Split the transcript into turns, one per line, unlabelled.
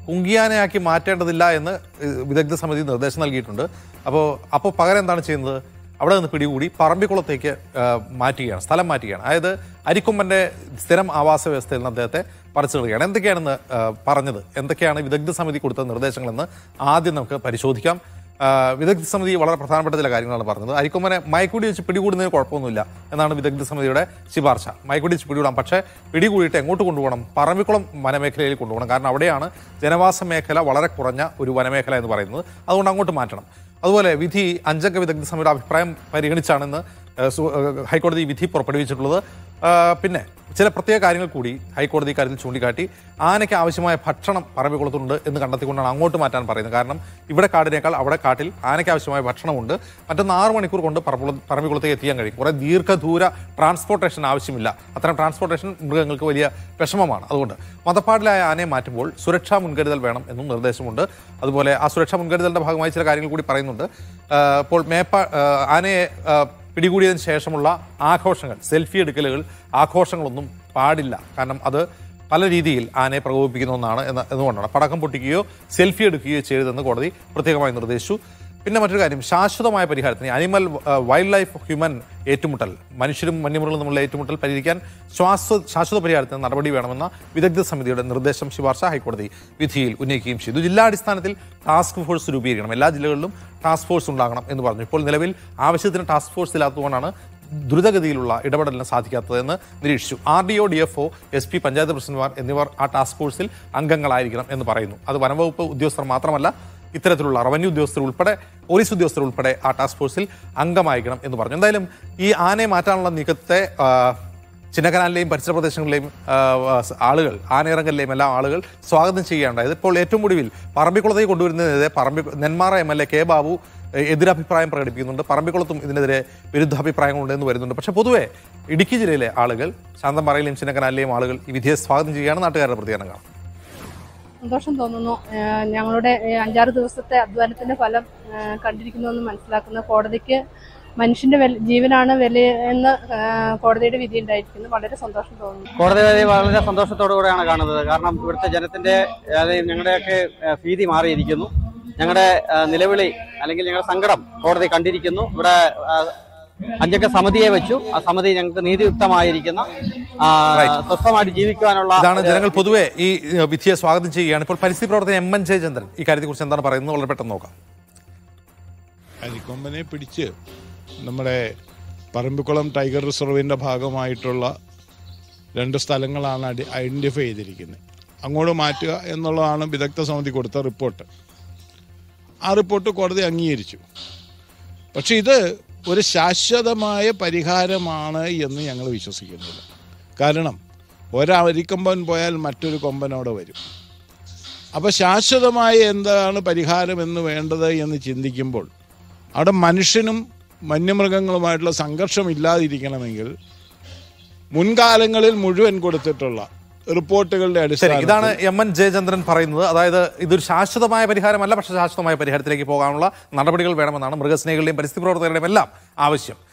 കുങ്കിയാനയാക്കി മാറ്റേണ്ടതില്ല എന്ന് ഏഹ്, വിദഗ്ധ സമിതി നിർദ്ദേശം നൽകിയിട്ടുണ്ട് അപ്പോൾ അപ്പോൾ പകരം എന്താണ് ചെയ്യുന്നത് അവിടെ നിന്ന് പിടികൂടി പറമ്പിക്കുളത്തേക്ക് ആ, മാറ്റുകയാണ് സ്ഥലം മാറ്റുകയാണ് അതായത് അരിക്കൊമ്പന്റെ സ്ഥിരം ആവാസ വ്യവസ്ഥയിൽ നിന്ന് അദ്ദേഹത്തെ പറിച്ചു കളയുകയാണ് എന്തൊക്കെയാണെന്ന് ആ, പറഞ്ഞത് എന്തൊക്കെയാണ് വിദഗ്ധ സമിതി കൊടുത്ത നിർദ്ദേശങ്ങളെന്ന് ആദ്യം നമുക്ക് പരിശോധിക്കാം ആ, വിദഗ്ധ സമിതി വളരെ പ്രധാനപ്പെട്ട ചില കാര്യങ്ങളാണ് പറഞ്ഞത് അരിക്കൊമ്പനെ മയക്കുടി വെച്ച് പിടികൂടുന്നതിന് കുഴപ്പമൊന്നുമില്ല എന്നാണ് വിദഗ്ധ സമിതിയുടെ ശുപാർശ മയക്കുടി വെച്ച് പിടികൂടാം പക്ഷേ പിടികൂടിയിട്ട് എങ്ങോട്ട് കൊണ്ടുപോകണം പറമ്പിക്കുളം വനമേഖലയിൽ കൊണ്ടുപോകണം കാരണം അവിടെയാണ് ജനവാസ മേഖല വളരെ കുറഞ്ഞ ഒരു വനമേഖല എന്ന് പറയുന്നത് അതുകൊണ്ട് അങ്ങോട്ട് മാറ്റണം അതുപോലെ വിധി അഞ്ചംഗ വിദഗ്ധ സമിതിയുടെ അഭിപ്രായം പരിഗണിച്ചാണെന്ന് ഏഹ്, സു- ഏഹ്, ഹൈക്കോടതി വിധി പുറപ്പെടുവിച്ചിട്ടുള്ളത് ആ, പിന്നെ ചില പ്രത്യേക കാര്യങ്ങൾ കൂടി ഹൈക്കോടതി കാര്യത്തിൽ ചൂണ്ടിക്കാട്ടി ആനയ്ക്ക് ആവശ്യമായ ഭക്ഷണം പറമ്പിക്കുളത്തുണ്ട് എന്ന് കണ്ടെത്തിക്കൊണ്ടാണ് അങ്ങോട്ട് മാറ്റാൻ പറയുന്നത് കാരണം ഇവിടെ കാടിനേക്കാൾ അവിടെ കാട്ടിൽ ആനയ്ക്ക് ആവശ്യമായ ഭക്ഷണമുണ്ട് മറ്റൊന്ന് ആറ് മണിക്കൂർ കൊണ്ട് പറമ്പുള പറമ്പിക്കുളത്തേക്ക് എത്തിക്കാൻ കഴിയും കുറേ ദീർഘദൂര ട്രാൻസ്പോർട്ടേഷൻ ആവശ്യമില്ല അത്തരം ട്രാൻസ്പോർട്ടേഷൻ മൃഗങ്ങൾക്ക് വലിയ വിഷമമാണ് അതുകൊണ്ട് മതപ്പാടിലായ ആനയെ മാറ്റുമ്പോൾ സുരക്ഷാ മുൻകരുതൽ വേണം എന്നും നിർദ്ദേശമുണ്ട് അതുപോലെ ആ സുരക്ഷാ മുൻകരുതലിന്റെ ഭാഗമായി ചില കാര്യങ്ങൾ കൂടി പറയുന്നുണ്ട് ആ, ഇപ്പോൾ മേപ്പ ആ, ആനയെ ആ, പിടികൂടിയതിന് ശേഷമുള്ള ആഘോഷങ്ങൾ സെൽഫി എടുക്കലുകൾ ആഘോഷങ്ങളൊന്നും പാടില്ല കാരണം അത് പല രീതിയിൽ ആനയെ പ്രകോപിപ്പിക്കുന്ന ഒന്നാണ് എന്ന എന്നുകൊണ്ടാണ് പടക്കം പൊട്ടിക്കുകയോ സെൽഫി എടുക്കുകയോ ചെയ്തതെന്ന് കോടതി പ്രത്യേകമായി നിർദ്ദേശിച്ചു പിന്നെ മറ്റൊരു കാര്യം ശാശ്വതമായ പരിഹാരത്തിന് അനിമൽ വൈൽഡ് ലൈഫ് ഹ്യൂമൻ ഏറ്റുമുട്ടൽ മനുഷ്യരും വന്യമൃഗങ്ങളും തമ്മിലുള്ള ഏറ്റുമുട്ടൽ പരിഹരിക്കാൻ ശ്വാസ ശാശ്വത പരിഹാരത്തിന് നടപടി വേണമെന്ന വിദഗ്ധ സമിതിയുടെ നിർദ്ദേശം ശുപാർശ ഹൈക്കോടതി വിധിയിൽ ഉന്നയിക്കുകയും ചെയ്തു ജില്ലാടിസ്ഥാനത്തിൽ ടാസ്ക് ഫോഴ്സ് രൂപീകരിക്കണം എല്ലാ ജില്ലകളിലും ടാസ്ക് ഫോഴ്സ് ഉണ്ടാകണം എന്ന് പറഞ്ഞു ഇപ്പോൾ നിലവിൽ ആവശ്യത്തിന് ടാസ്ക് ഫോഴ്സ് ഇല്ലാത്തതുകൊണ്ടാണ് ദ്രുതഗതിയിലുള്ള ഇടപെടലിന് സാധിക്കാത്തതെന്ന് നിരീക്ഷിച്ചു R D O D F O S P panchayat പ്രസിഡന്റുമാർ എന്നിവർ ആ ടാസ്ക് ഫോഴ്സിൽ അംഗങ്ങളായിരിക്കണം എന്ന് പറയുന്നു അത് വനംവകുപ്പ് ഉദ്യോഗസ്ഥർ മാത്രമല്ല ഇത്തരത്തിലുള്ള റവന്യൂ ഉദ്യോഗസ്ഥർ ഉൾപ്പെടെ പോലീസ് ഉദ്യോഗസ്ഥർ ഉൾപ്പെടെ ആ ടാസ്ക് ഫോഴ്സിൽ അംഗമായിരിക്കണം എന്ന് പറഞ്ഞു എന്തായാലും ഈ ആനയെ മാറ്റാനുള്ള നീക്കത്തെ ആ, ചിന്നക്കനാലിലെയും പരിസര പ്രദേശങ്ങളിലെയും ആ, ആ, ആളുകൾ ആനയിറങ്കലിലെയും എല്ലാ ആളുകൾ സ്വാഗതം ചെയ്യുകയുണ്ടായത് ഇപ്പോൾ ഏറ്റവും ഒടുവിൽ പറമ്പിക്കുളത്തേക്ക് കൊണ്ടുവരുന്നതിനെതിരെ പറമ്പി Nenmara M L A K Babu എ, എതിരഭിപ്രായം പ്രകടിപ്പിക്കുന്നുണ്ട് പറമ്പിക്കുളത്തും ഇതിനെതിരെ വിരുദ്ധാഭിപ്രായങ്ങളുണ്ട് എന്ന് വരുന്നുണ്ട് പക്ഷേ പൊതുവെ ഇടുക്കി ജില്ലയിലെ ആളുകൾ ശാന്തമ്പാറയിലെയും ചിന്നക്കനാലിലെയും ആളുകൾ ഈ വിധിയെ സ്വാഗതം ചെയ്യുകയാണ് നാട്ടുകാരുടെ പ്രതികരണം കാണാം
സന്തോഷം തോന്നുന്നു ഏഹ് ഞങ്ങളുടെ ഏഹ് അഞ്ചാറ് ദിവസത്തെ അധ്വാനത്തിന്റെ ഫലം ഏഹ് കണ്ടിരിക്കുന്നുവെന്ന് മനസ്സിലാക്കുന്ന കോടതിക്ക് മനുഷ്യന്റെ വില- ജീവനാണ് വില എന്ന് ഏഹ് കോടതിയുടെ വിധി ഉണ്ടായിരിക്കുന്നു വളരെ സന്തോഷം തോന്നുന്നു
കോടതി വിധി വളരെ സന്തോഷത്തോടു കൂടെയാണ് കാണുന്നത് കാരണം ഇവിടുത്തെ ജനത്തിന്റെ അതായത് ഞങ്ങളുടെയൊക്കെ ഏഹ്, ഭീതി മാറിയിരിക്കുന്നു ഞങ്ങളുടെ ഏഹ്, നിലവിളി അല്ലെങ്കിൽ ഞങ്ങളുടെ സങ്കടം കോടതി കണ്ടിരിക്കുന്നു ഇവിടെ ഏഹ്, അഞ്ചംഗ സമിതിയെ വെച്ചു ആ സമിതി ഞങ്ങൾക്ക് നീതിയുക്തമായിരിക്കുന്ന ആ, സ്വസ്ഥമായിട്ട് ജീവിക്കുവാനുള്ള
ഇതാണ് ജനങ്ങൾ പൊതുവെ ഈ ഏഹ്, വിധിയെ സ്വാഗതം ചെയ്യുകയാണ് ഇപ്പോൾ പരിസ്ഥിതി പ്രവർത്തകൻ എം എൻ ജയചന്ദ്രൻ ഈ കാര്യത്തെക്കുറിച്ച് എന്താണ് പറയുന്നത് വളരെ പെട്ടെന്ന് നോക്കാം
അരിക്കൊമ്പനെ പിടിച്ച് നമ്മുടെ പറമ്പിക്കുളം ടൈഗർ റിസർവിൻ്റെ ഭാഗമായിട്ടുള്ള രണ്ട് സ്ഥലങ്ങളാണ് അടി ഐഡൻറ്റിഫൈ ചെയ്തിരിക്കുന്നത് അങ്ങോട്ട് മാറ്റുക എന്നുള്ളതാണ് വിദഗ്ധ സമിതി കൊടുത്ത റിപ്പോർട്ട് ആ റിപ്പോർട്ട് കോടതി അംഗീകരിച്ചു പക്ഷെ ഇത് ഒരു ശാശ്വതമായ പരിഹാരമാണ് എന്ന് ഞങ്ങൾ വിശ്വസിക്കുന്നില്ല കാരണം ഒരരിക്കൊമ്പൻ പോയാൽ മറ്റൊരു കൊമ്പൻ അവിടെ വരും അപ്പോൾ ശാശ്വതമായ എന്താണ് പരിഹാരം എന്ന് വേണ്ടത് എന്ന് ചിന്തിക്കുമ്പോൾ അവിടെ മനുഷ്യനും വന്യമൃഗങ്ങളുമായിട്ടുള്ള സംഘർഷം ഇല്ലാതിരിക്കണമെങ്കിൽ മുൻകാലങ്ങളിൽ മുഴുവൻ കൊടുത്തിട്ടുള്ള റിപ്പോർട്ടുകളുടെ
ശരി
അടിസ്ഥാനത്തിൽ
ഇതാണ് എം എൻ ജയചന്ദ്രൻ പറയുന്നത് അതായത് ഇതൊരു ശാശ്വതമായ പരിഹാരമല്ല പക്ഷേ ശാശ്വതമായ പരിഹാരത്തിലേക്ക് പോകാനുള്ള നടപടികൾ വേണമെന്നാണ് മൃഗസ്നേഹികളുടെയും പരിസ്ഥിതി പ്രവർത്തകരുടെയും എല്ലാം ആവശ്യം